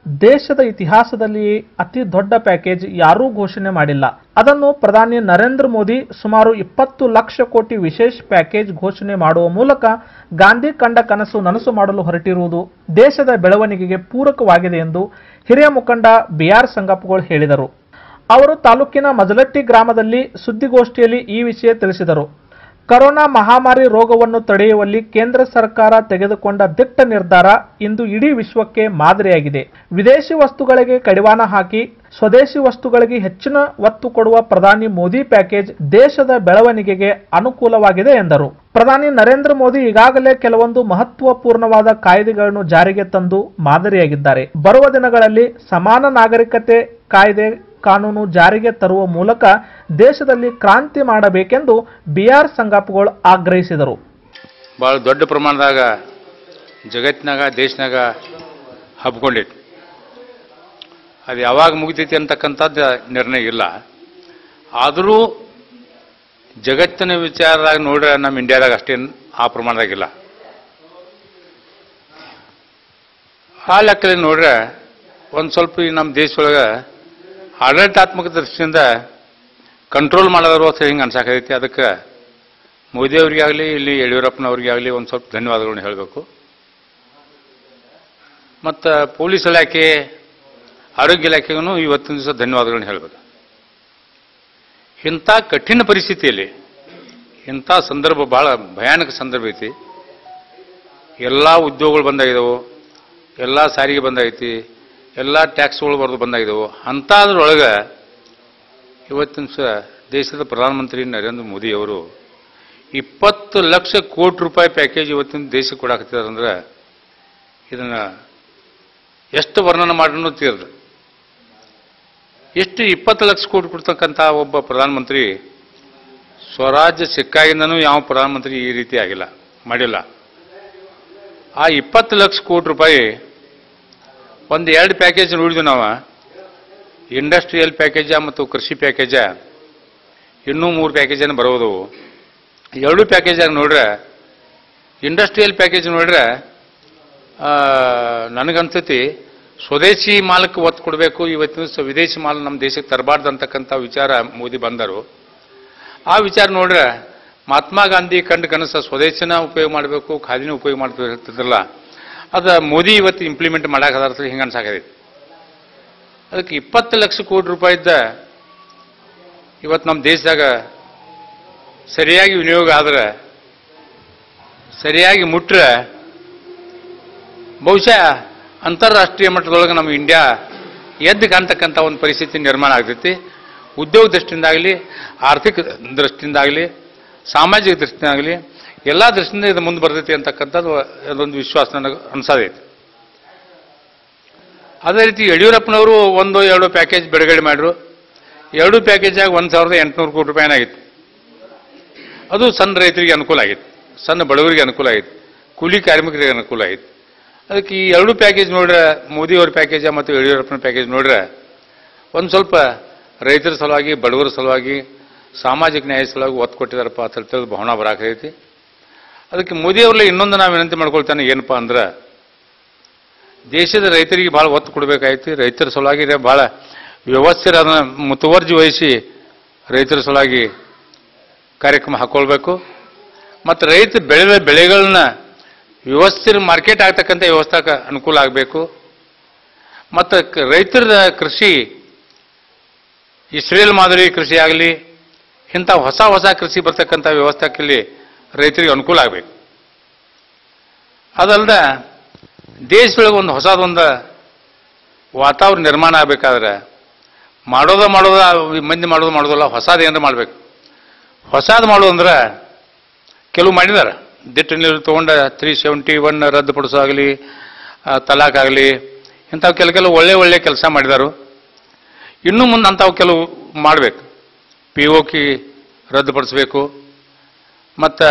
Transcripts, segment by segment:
ದೇಶದ ಇತಿಹಾಸದಲ್ಲಿ ಅತಿ ದೊಡ್ಡ ಪ್ಯಾಕೇಜ್ ಯಾರೂ ಘೋಷಣೆ ಮಾಡಿಲ್ಲ ಅದನ್ನು ಪ್ರಧಾನಿ ನರೇಂದ್ರ ಮೋದಿ ಸುಮಾರು ಇಪ್ಪತ್ತು ಲಕ್ಷ ಕೋಟಿ ವಿಶೇಷ ಪ್ಯಾಕೇಜ್ ಘೋಷಣೆ ಮಾಡುವ ಮೂಲಕ ಗಾಂಧಿ ಕಂಡ ಕನಸು ನನಸು ಮಾಡಲು ಹೊರಟಿರುವುದು ದೇಶದ ಬೆಳವಣಿಗೆಗೆ ಪೂರಕವಾಗಿದೆ ಎಂದು ಹಿರಿಯ ಮುಖಂಡ ಬಿಆರ್ ಸಂಗಪ್ಪಗೋಳ್ ಹೇಳಿದರು ಅವರು ತಾಲೂಕಿನ ಮಜಲಟ್ಟಿ ಗ್ರಾಮದಲ್ಲಿ ಸುದ್ದಿಗೋಷ್ಠಿಯಲ್ಲಿ ಈ ವಿಷಯ ತಿಳಿಸಿದರು ಕರೋನಾ ಮಹಾಮಾರಿ ರೋಗವನ್ನು ತಡೆಯುವಲ್ಲಿ ಕೇಂದ್ರ ಸರ್ಕಾರ ತೆಗೆದುಕೊಂಡ ದಿಟ್ಟ ನಿರ್ಧಾರ ಇಂದು ಇಡೀ ವಿಶ್ವಕ್ಕೆ ಮಾದರಿಯಾಗಿದೆ ವಿದೇಶಿ ವಸ್ತುಗಳಿಗೆ ಕಡಿವಾಣ ಹಾಕಿ ಸ್ವದೇಶಿ ವಸ್ತುಗಳಿಗೆ ಹೆಚ್ಚಿನ ಒತ್ತು ಕೊಡುವ ಪ್ರಧಾನಿ ಮೋದಿ ಪ್ಯಾಕೇಜ್ ದೇಶದ ಬೆಳವಣಿಗೆಗೆ ಅನುಕೂಲವಾಗಿದೆ ಎಂದರು ಪ್ರಧಾನಿ ನರೇಂದ್ರ ಮೋದಿ ಈಗಾಗಲೇ ಕೆಲವೊಂದು ಮಹತ್ವಪೂರ್ಣವಾದ ಕಾಯ್ದೆಗಳನ್ನು ಜಾರಿಗೆ ತಂದು ಮಾದರಿಯಾಗಿದ್ದಾರೆ ಬರುವ ದಿನಗಳಲ್ಲಿ ಸಮಾನ ನಾಗರಿಕತೆ ಕಾಯ್ದೆ ಕಾನೂನು ಜಾರಿಗೆ ತರುವ ಮೂಲಕ ದೇಶದಲ್ಲಿ ಕ್ರಾಂತಿ ಮಾಡಬೇಕೆಂದು ಬಿಆರ್ ಸಂಗಪ್ಪಗಳು ಆಗ್ರಹಿಸಿದರು ಭಾಳ ದೊಡ್ಡ ಪ್ರಮಾಣದಾಗ ಜಗತ್ತಿನಾಗ ದೇಶನಾಗ ಹಬ್ಕೊಂಡೈತಿ ಅದು ಯಾವಾಗ ಮುಗಿತೈತಿ ಅಂತಕ್ಕಂಥದ್ದು ನಿರ್ಣಯ ಇಲ್ಲ ಆದರೂ ಜಗತ್ತಿನ ವಿಚಾರದಾಗ ನೋಡ್ರೆ ನಮ್ಮ ಇಂಡಿಯಾದಾಗ ಅಷ್ಟೇನು ಆ ಪ್ರಮಾಣದಾಗಿಲ್ಲ ಆ ಲೆಕ್ಕದಲ್ಲಿ ನೋಡ್ರೆ ಒಂದು ಸ್ವಲ್ಪ ಈ ನಮ್ಮ ದೇಶದೊಳಗೆ ಆಡಳಿತಾತ್ಮಕ ದೃಷ್ಟಿಯಿಂದ ಕಂಟ್ರೋಲ್ ಮಾಡೋದ್ರು ಅಂತ ಹಿಂಗೆ ಅನ್ಸಾಕೈತಿ ಅದಕ್ಕೆ ಮೋದಿ ಅವರಿಗಾಗಲಿ ಇಲ್ಲಿ ಯಡಿಯೂರಪ್ಪನವ್ರಿಗೆ ಆಗಲಿ ಒಂದು ಸ್ವಲ್ಪ ಧನ್ಯವಾದಗಳನ್ನ ಹೇಳಬೇಕು ಮತ್ತು ಪೊಲೀಸ್ ಇಲಾಖೆ ಆರೋಗ್ಯ ಇಲಾಖೆಗೂ ಇವತ್ತಿನ ದಿವಸ ಧನ್ಯವಾದಗಳನ್ನ ಹೇಳಬೇಕು ಇಂಥ ಕಠಿಣ ಪರಿಸ್ಥಿತಿಯಲ್ಲಿ ಇಂಥ ಸಂದರ್ಭ ಭಾಳ ಭಯಾನಕ ಸಂದರ್ಭ ಐತಿ ಎಲ್ಲ ಉದ್ಯೋಗಗಳು ಬಂದಾಗಿದ್ದವು ಎಲ್ಲ ಸಾರಿಗೆ ಬಂದಾಗೈತಿ ಎಲ್ಲ ಟ್ಯಾಕ್ಸ್ಗಳು ಬರೆದು ಬಂದಾಗಿದ್ದವು ಅಂಥದ್ರೊಳಗೆ ಇವತ್ತಿನ ಸ ದೇಶದ ಪ್ರಧಾನಮಂತ್ರಿ ನರೇಂದ್ರ ಮೋದಿ ಅವರು ಇಪ್ಪತ್ತು ಲಕ್ಷ ಕೋಟಿ ರೂಪಾಯಿ ಪ್ಯಾಕೇಜ್ ಇವತ್ತಿನ ದೇಶಕ್ಕೆ ಕೊಡಾಕತ್ತಿದ್ದಾರೆ ಅಂದ್ರೆ ಇದನ್ನು ಎಷ್ಟು ವರ್ಣನೆ ಮಾಡೋಣ ತೀರ್ದು ಎಷ್ಟು ಇಪ್ಪತ್ತು ಲಕ್ಷ ಕೋಟಿ ಕೊಡ್ತಕ್ಕಂಥ ಒಬ್ಬ ಪ್ರಧಾನಮಂತ್ರಿ ಸ್ವರಾಜ್ಯ ಸಿಕ್ಕಾಗಿಂದನೂ ಯಾವ ಪ್ರಧಾನಮಂತ್ರಿ ಈ ರೀತಿ ಆಗಿಲ್ಲ ಮಾಡಿಲ್ಲ ಆ ಇಪ್ಪತ್ತು ಲಕ್ಷ ಕೋಟಿ ರೂಪಾಯಿ ಒಂದು ಎರಡು ಪ್ಯಾಕೇಜ್ ನೋಡಿದ್ವಿ ನಾವು ಇಂಡಸ್ಟ್ರಿಯಲ್ ಪ್ಯಾಕೇಜ ಮತ್ತು ಕೃಷಿ ಪ್ಯಾಕೇಜ ಇನ್ನೂ ಮೂರು ಪ್ಯಾಕೇಜನ್ನು ಬರೋದವು ಎರಡು ಪ್ಯಾಕೇಜಾಗ ನೋಡ್ರೆ ಇಂಡಸ್ಟ್ರಿಯಲ್ ಪ್ಯಾಕೇಜ್ ನೋಡ್ರೆ ಆ, ನನಗನ್ಸತಿ ಸ್ವದೇಶಿ ಮಾಲಕ್ಕೆ ಒತ್ತು ಕೊಡಬೇಕು ಇವತ್ತಿನ ದಿವಸ ವಿದೇಶಿ ಮಾಲ್ ನಮ್ಮ ದೇಶಕ್ಕೆ ತರಬಾರ್ದು ಅಂತಕ್ಕಂಥ ವಿಚಾರ ಮೋದಿ ಬಂದರು ಆ ವಿಚಾರ ನೋಡ್ರೆ ಮಹಾತ್ಮ ಗಾಂಧಿ ಕಂಡು ಕನಸ ಸ್ವದೇಶಿನ ಉಪಯೋಗ ಮಾಡಬೇಕು ಖಾದಿನ ಉಪಯೋಗ ಮಾಡ್ಬೇಕು ಹೇಳ್ತಿದ್ರಲ್ಲ ಅದು ಮೋದಿ ಇವತ್ತು ಇಂಪ್ಲಿಮೆಂಟ್ ಮಾಡಾಕದಾರ ಹಿಂಗೆ ಅನ್ಸಾಕೈತಿ ಅದಕ್ಕೆ ಇಪ್ಪತ್ತು ಲಕ್ಷ ಕೋಟಿ ರೂಪಾಯಿದ್ದ ಇವತ್ತು ನಮ್ಮ ದೇಶದಾಗ ಸರಿಯಾಗಿ ವಿನಿಯೋಗ ಆದ್ರೆ ಸರಿಯಾಗಿ ಮುಟ್ರೆ ಬಹುಶಃ ಅಂತಾರಾಷ್ಟ್ರೀಯ ಮಟ್ಟದೊಳಗೆ ನಮ್ಮ ಇಂಡಿಯಾ ಎದ್ದು ಕಾಣ್ತಕ್ಕಂಥ ಒಂದು ಪರಿಸ್ಥಿತಿ ನಿರ್ಮಾಣ ಆಗ್ತೈತಿ ಉದ್ಯೋಗ ದೃಷ್ಟಿಯಿಂದಾಗಲಿ ಆರ್ಥಿಕ ದೃಷ್ಟಿಯಿಂದಾಗಲಿ ಸಾಮಾಜಿಕ ದೃಷ್ಟಿಯಿಂದಾಗಲಿ ಎಲ್ಲ ದೃಷ್ಟಿಯಿಂದ ಇದು ಮುಂದೆ ಬರ್ತೈತಿ ಅಂತಕ್ಕಂಥದ್ದು ಅದೊಂದು ವಿಶ್ವಾಸ ನನಗೆ ಅನ್ಸೋದೈತಿ ಅದೇ ರೀತಿ ಯಡಿಯೂರಪ್ಪನವರು ಒಂದು ಎರಡು ಪ್ಯಾಕೇಜ್ ಬಿಡುಗಡೆ ಮಾಡಿದ್ರು ಎರಡು ಪ್ಯಾಕೇಜಾಗ ಒಂದು ಸಾವಿರದ ಎಂಟುನೂರು ಕೋಟಿ ರೂಪಾಯಿನಾಗಿತ್ತು ಅದು ಸಣ್ಣ ರೈತರಿಗೆ ಅನುಕೂಲ ಆಗಿತ್ತು ಸಣ್ಣ ಬಡವರಿಗೆ ಅನುಕೂಲ ಆಗಿತ್ತು ಕೂಲಿ ಕಾರ್ಮಿಕರಿಗೆ ಅನುಕೂಲ ಆಗಿತ್ತು ಅದಕ್ಕೆ ಈ ಎರಡು ಪ್ಯಾಕೇಜ್ ನೋಡ್ರೆ ಮೋದಿಯವ್ರ ಪ್ಯಾಕೇಜ ಮತ್ತು ಯಡಿಯೂರಪ್ಪನ ಪ್ಯಾಕೇಜ್ ನೋಡ್ರೆ ಒಂದು ಸ್ವಲ್ಪ ರೈತರ ಸಲುವಾಗಿ ಬಡವರ ಸಲುವಾಗಿ ಸಾಮಾಜಿಕ ನ್ಯಾಯ ಸಲುವಾಗಿ ಒತ್ತು ಕೊಟ್ಟಿದ್ದಾರಪ್ಪ ಅಂತ ಹೇಳ್ತೇಳಿ ಭಾವನಾ ಬರಾಕೈತಿ ಅದಕ್ಕೆ ಮೋದಿಯವ್ರಲ್ಲ ಇನ್ನೊಂದು ನಾವು ವಿನಂತಿ ಮಾಡ್ಕೊಳ್ತಾನೆ ಏನಪ್ಪ ಅಂದ್ರೆ ದೇಶದ ರೈತರಿಗೆ ಭಾಳ ಒತ್ತು ಕೊಡಬೇಕಾಯ್ತು ರೈತರ ಸಲುವಾಗಿ ಭಾಳ ವ್ಯವಸ್ಥೆ ಅದನ್ನು ಮುತುವರ್ಜಿ ವಹಿಸಿ ರೈತರ ಸಲುವಾಗಿ ಕಾರ್ಯಕ್ರಮ ಹಾಕ್ಕೊಳ್ಬೇಕು ಮತ್ತು ರೈತ ಬೆಳೆದ ಬೆಳೆಗಳನ್ನ ವ್ಯವಸ್ಥಿತ ಮಾರ್ಕೆಟ್ ಆಗ್ತಕ್ಕಂಥ ವ್ಯವಸ್ಥೆಗೆ ಅನುಕೂಲ ಆಗಬೇಕು ಮತ್ತು ಕ- ರೈತರ ಕೃಷಿ ಇಸ್ರೇಲ್ ಮಾದರಿ ಕೃಷಿ ಆಗಲಿ ಇಂಥ ಹೊಸ ಹೊಸ ಕೃಷಿ ಬರ್ತಕ್ಕಂಥ ವ್ಯವಸ್ಥೆಯಲ್ಲಿ ರೈತರಿಗೆ ಅನುಕೂಲ ಆಗಬೇಕು ಅದಲ್ಲದೆ ದೇಶದೊಳಗೆ ಒಂದು ಹೊಸದೊಂದು ವಾತಾವರಣ ನಿರ್ಮಾಣ ಆಗಬೇಕಾದ್ರೆ ಮಾಡೋದ ಮಾಡೋದ ಮಂದಿ ಮಾಡೋದು ಮಾಡೋದಲ್ಲ ಹೊಸದು ಏನಾರ ಮಾಡಬೇಕು ಹೊಸದು ಮಾಡೋದು ಅಂದ್ರೆ ಕೆಲವು ಮಾಡಿದ್ದಾರೆ ದಿಟ್ಟ ನೀರು ತೊಗೊಂಡ ತ್ರೀ ಸೆವೆಂಟಿ ಒನ್ ರದ್ದುಪಡಿಸೋದಾಗಲಿ ತಲಾಕ್ ಆಗಲಿ ಇಂಥವು ಕೆಲ ಕೆಲವು ಒಳ್ಳೆ ಒಳ್ಳೆ ಕೆಲಸ ಮಾಡಿದಾರು ಇನ್ನು ಮುಂದೆ ಅಂಥವು ಕೆಲವು ಮಾಡಬೇಕು ಪಿ ಒ ಕಿ ರದ್ದುಪಡಿಸಬೇಕು ಮತ್ತು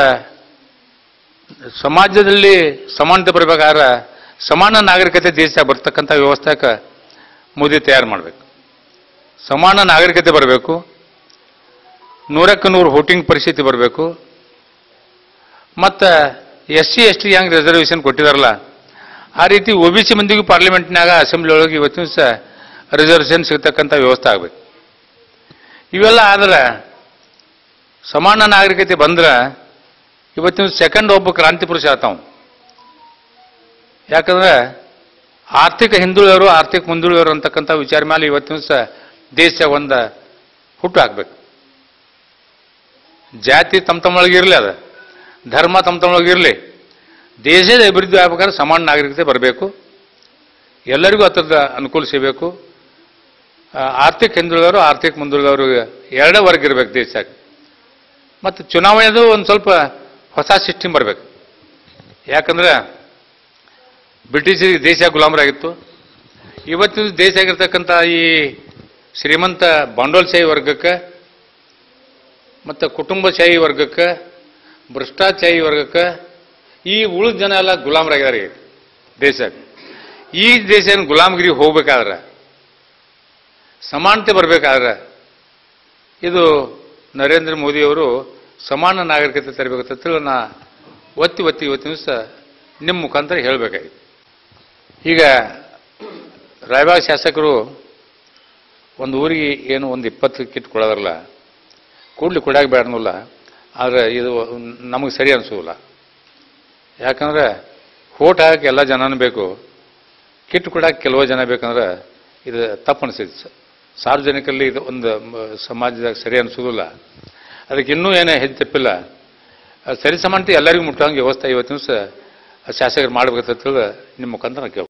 ಸಮಾಜದಲ್ಲಿ ಸಮಾನತೆ ಬರಬೇಕಾದ್ರೆ ಸಮಾನ ನಾಗರಿಕತೆ ದೇಶದಾಗ ಬರ್ತಕ್ಕಂಥ ವ್ಯವಸ್ಥೆಗೆ ಮೋದಿ ತಯಾರು ಮಾಡಬೇಕು ಸಮಾನ ನಾಗರಿಕತೆ ಬರಬೇಕು ನೂರಕ್ಕೆ ನೂರು ವೋಟಿಂಗ್ ಪರಿಸ್ಥಿತಿ ಬರಬೇಕು ಮತ್ತು ಎಸ್ ಸಿ ಎಸ್ ಟಿ ಹೆಂಗೆ ರಿಸರ್ವೇಷನ್ ಕೊಟ್ಟಿದಾರಲ್ಲ ಆ ರೀತಿ ಒ ಬಿ ಸಿ ಮಂದಿಗೂ ಪಾರ್ಲಿಮೆಂಟ್ನಾಗ ಅಸೆಂಬ್ಲಿ ಒಳಗೆ ಇವತ್ತಿನ ದಿವಸ ರಿಸರ್ವೇಷನ್ ಸಿಗ್ತಕ್ಕಂಥ ವ್ಯವಸ್ಥೆ ಆಗ್ಬೇಕು ಇವೆಲ್ಲ ಆದ್ರೆ ಸಮಾನ ನಾಗರಿಕತೆ ಬಂದ್ರೆ ಇವತ್ತಿನ ಸೆಕೆಂಡ್ ಒಬ್ಬ ಕ್ರಾಂತಿ ಪುರುಷ ಆತಾವ್ ಯಾಕಂದ್ರೆ ಆರ್ಥಿಕ ಹಿಂದುಳಿದವರು ಆರ್ಥಿಕ ಮುಂದುಳಿದವರು ಅಂತಕ್ಕಂಥ ವಿಚಾರ ಮೇಲೆ ಇವತ್ತಿನ ದಿವಸ ದೇಶ ಒಂದು ಹುಟ್ಟು ಹಾಕ್ಬೇಕು ಜಾತಿ ತಮ್ಮ ತಮ್ಮೊಳಗೆ ಇರಲಿ ಅದ ಧರ್ಮ ತಮ್ಮ ತಮ್ಮೊಳಗೆ ಇರಲಿ ದೇಶದ ಅಭಿವೃದ್ಧಿ ಆಗ್ಬೇಕಾದ್ರೆ ಸಮಾನ ನಾಗರಿಕತೆ ಬರಬೇಕು ಎಲ್ಲರಿಗೂ ಹತ್ರದ ಅನುಕೂಲ ಸಿಗಬೇಕು ಆ, ಆರ್ಥಿಕ ಹಿಂದುಳಿದವರು ಆರ್ಥಿಕ ಮುಂದುಳಿದವರು ಎರಡೇ ವರ್ಗ ಇರಬೇಕು ದೇಶದಾಗ ಮತ್ತು ಚುನಾವಣೆದು ಒಂದು ಸ್ವಲ್ಪ ಹೊಸ ಸಿಸ್ಟಮ್ ಬರಬೇಕು ಯಾಕಂದ್ರೆ ಬ್ರಿಟಿಷರಿಗೆ ದೇಶ ಗುಲಾಮರಾಗಿತ್ತು ಇವತ್ತಿನ ದೇಶ ಆಗಿರ್ತಕ್ಕಂಥ ಈ ಶ್ರೀಮಂತ ಬಂಡೋಲ್ಶಾಹಿ ವರ್ಗಕ್ಕೆ ಮತ್ತು ಕುಟುಂಬಶಾಹಿ ವರ್ಗಕ್ಕೆ ಭ್ರಷ್ಟಾಚಾರಿ ವರ್ಗಕ್ಕೆ ಈ ಉಳಿದ ಜನ ಎಲ್ಲ ಗುಲಾಮರಾಗಿದ್ದಾರೆ ಈಗ ದೇಶಕ್ಕೆ ಈ ದೇಶ ಗುಲಾಮಗಿರಿ ಹೋಗ್ಬೇಕಾದ್ರೆ ಸಮಾನತೆ ಬರಬೇಕಾದ್ರೆ ಇದು ನರೇಂದ್ರ ಮೋದಿಯವರು ಸಮಾನ ನಾಗರಿಕತೆ ತರಬೇಕಂತ ತಿಳಿ ನಾ ಒತ್ತಿ ಒತ್ತಿ ಇವತ್ತಿನ ದಿವಸ ನಿಮ್ಮ ಮುಖಾಂತರ ಹೇಳಬೇಕಾಗಿತ್ತು ಈಗ ರಾಯಬಾಗ್ ಶಾಸಕರು ಒಂದು ಊರಿಗೆ ಏನು ಒಂದು ಇಪ್ಪತ್ತು ಕಿಟ್ ಕೊಡೋದ್ರಲ್ಲ ಕೂಡ್ಲಿ ಕೊಡಾಕ ಬೇಡನಲ್ಲ ಆದರೆ ಇದು ನಮಗೆ ಸರಿ ಅನಿಸೋಲ್ಲ ಯಾಕಂದ್ರೆ ಓಟ್ ಹಾಕಕ್ಕೆ ಎಲ್ಲ ಜನನೂ ಬೇಕು ಕಿಟ್ ಕೊಡಕ್ಕೆ ಕೆಲವು ಜನ ಬೇಕಂದ್ರೆ ಇದು ತಪ್ಪು ಅನಿಸಿತ್ತು ಸಾರ್ವಜನಿಕರಲ್ಲಿ ಇದು ಒಂದು ಮ- ಸಮಾಜದಾಗ ಸರಿ ಅನಿಸೋದಿಲ್ಲ ಅದಕ್ಕೆ ಇನ್ನೂ ಏನೇ ಹೆಚ್ಚು ತಪ್ಪಿಲ್ಲ ಅದು ಸರಿ ಸಮಾನತೆ ಎಲ್ಲರಿಗೂ ಮುಟ್ಟಂಗೆ ವ್ಯವಸ್ಥೆ ಇವತ್ತಿನ ದಿವಸ ಶಾಸಕರು ಮಾಡ್ಬೇಕಂತ ತಿಳಿದು ನಿಮ್ಮ ಮುಖಾಂತರ ಕೇಳ್ತೀನಿ